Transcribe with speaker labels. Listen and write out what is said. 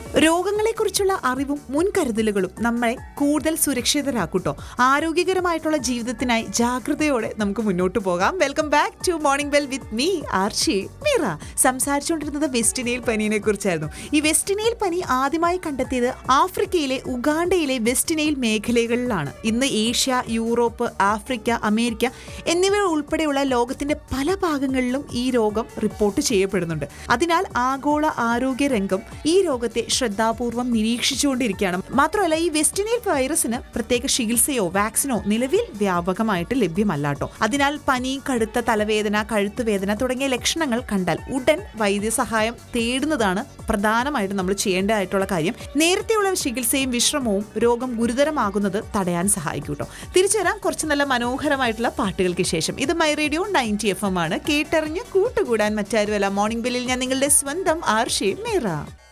Speaker 1: രോഗങ്ങളെക്കുറിച്ചുള്ള അറിവും മുൻകരുതലുകളും നമ്മളെ കൂടുതൽ സുരക്ഷിതരാക്കൂട്ടോ ആരോഗ്യകരമായിട്ടുള്ള ജീവിതത്തിനായി ജാഗ്രതയോടെ നമുക്ക് മുന്നോട്ട് പോകാം welcome back to morning bell with me Arshi Meera സംസാരിച്ചുകൊണ്ടിരുന്നത് വെസ്റ്റിനെയിൽ പനീനെ കുറിച്ചായിരുന്നു ഈ വെസ്റ്റിനെയിൽ പനി ആദ്യമായി കണ്ടെത്തിയത് ആഫ്രിക്കയിലെ ഉഗാണ്ടയിലെ വെസ്റ്റിനെയിൽ മേഖലകളിലാണ് ഇന്ന് ഏഷ്യ യൂറോപ്പ് ആഫ്രിക്ക അമേരിക്ക എന്നിവ ഉൾപ്പെടെയുള്ള ലോകത്തിന്റെ പല ഭാഗങ്ങളിലും ഈ രോഗം റിപ്പോർട്ട് ചെയ്യപ്പെടുന്നുണ്ട് അതിനാൽ ആഗോള ആരോഗ്യ രംഗം ഈ രോഗത്തെ ശ്രദ്ധാപൂർവം നിരീക്ഷിച്ചുകൊണ്ടിരിക്കുകയാണ് മാത്രമല്ല ഈ വെസ്റ്റിനൈൽ വൈറസിന് പ്രത്യേക ചികിത്സയോ വാക്സിനോ നിലവിൽ വ്യാപകമായിട്ട് ലഭ്യമല്ലാട്ടോ അതിനാൽ പനി കടുത്ത തലവേദന കഴുത്തുവേദന തുടങ്ങിയ ലക്ഷണങ്ങൾ കണ്ടാൽ ഉടൻ വൈദ്യസഹായം തേടുന്നതാണ് പ്രധാനമായിട്ടും നമ്മൾ ചെയ്യേണ്ടതായിട്ടുള്ള കാര്യം നേരത്തെയുള്ള ചികിത്സയും വിശ്രമവും രോഗം ഗുരുതരമാകുന്നത് തടയാൻ സഹായിക്കും കേട്ടോ തിരിച്ചു വരാം കുറച്ച് നല്ല മനോഹരമായിട്ടുള്ള പാട്ടുകൾക്ക് ശേഷം ഇത് my radio ninety F M ആണ് കേട്ടറിഞ്ഞ് കൂട്ടുകൂടാൻ മറ്റാരുമല്ല മോർണിംഗ് ബില്ലിൽ ഞാൻ നിങ്ങളുടെ സ്വന്തം ആർഷി മേറ